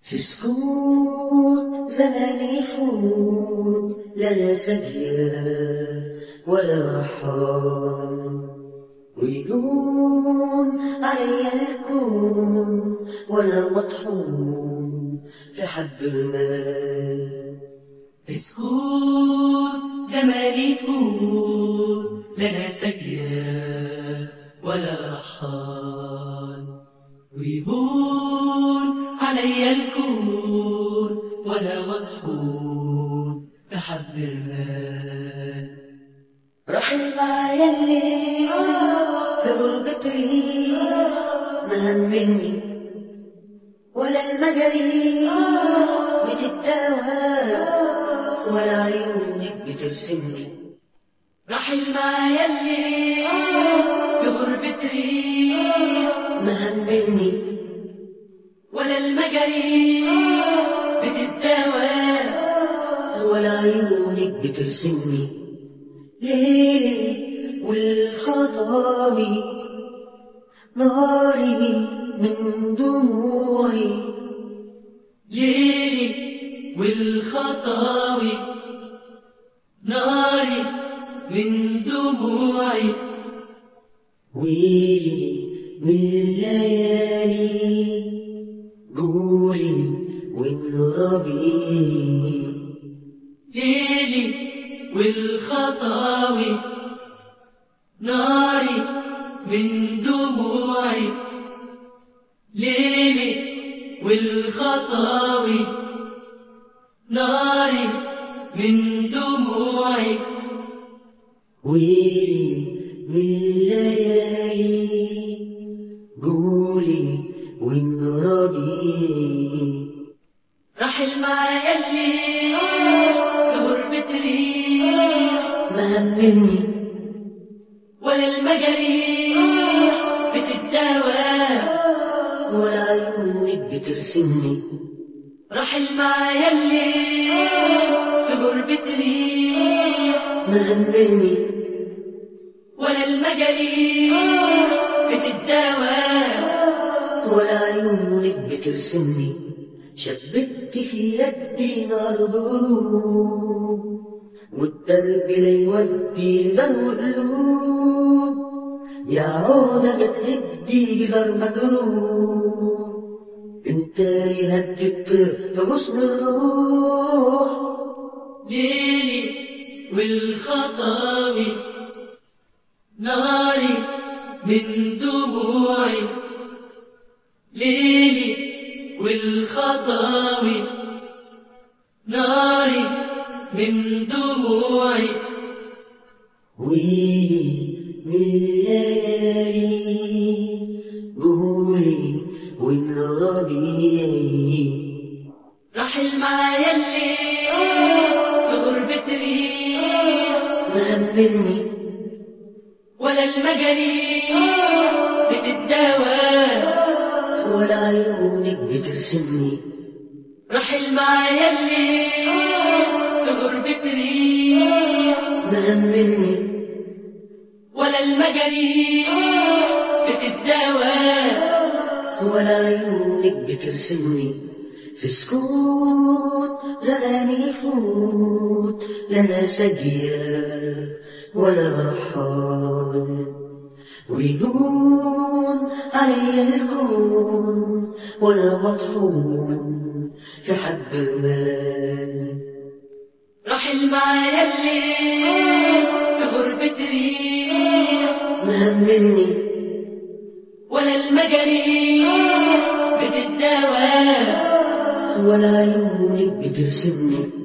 في سكوت زمان يفوت لا سجية ولا رحال ويهون علي الكون وانا مطحون في حب المال اسكت زمان يفوت لنا سجية ولا رحال ويهون علي الكون وانا مطحون بحب المال رحل معايا الليل في غربة ريح ما همني ولا المجاري بتتداوى ولا عيونك بترسمني رحل معايا الليل بغربة ريح ما همني ولا المجاري بتتداوى ولا عيونك بترسمني ليلي والخطاوي ناري من دموعي ليلي والخطاوي ناري من دموعي ويلي من الليالي قولي والربيع ليلي والخطاوي ناري من دموعي ليلي والخطاوي ناري من دموعي ويلي من الليالي قولي والربيع رحل معايا الليل كغربة ريح ما همني ولا المجاريح بتتداوى ولا عيونك بترسمني رحل معايا الليل كغربة ريح ما همني ولا المجاريح بتتداوى ولا عيونك بترسمني شبكت في يدي نار بغروب والدرب لا يودي لدرب قلوب يا عودة ما تهدي جدار مجروح انت يهدي الطير في غصن الروح ليلي والخطاوي ناري من دموعي ليلي والخطاوي ناري من دموعي ويلي من الليالي قولي والربيع رحل معايا الليل بغربة ريح ما همني ولا المجاريح بتتداوى ولا عيونك بترسمني رحل معايا الليل بغربة ريح ما همني ولا المجاريح بتتداوى ولا عيونك بترسمني في سكوت زمان يفوت لنا سجية ولا رحال ويهون علي الكون ولا مطحون في حب المال رحل معايا الليل بغربة ريح ما همني ولا المجاريح بتتداوى ولا عيونك بترسمني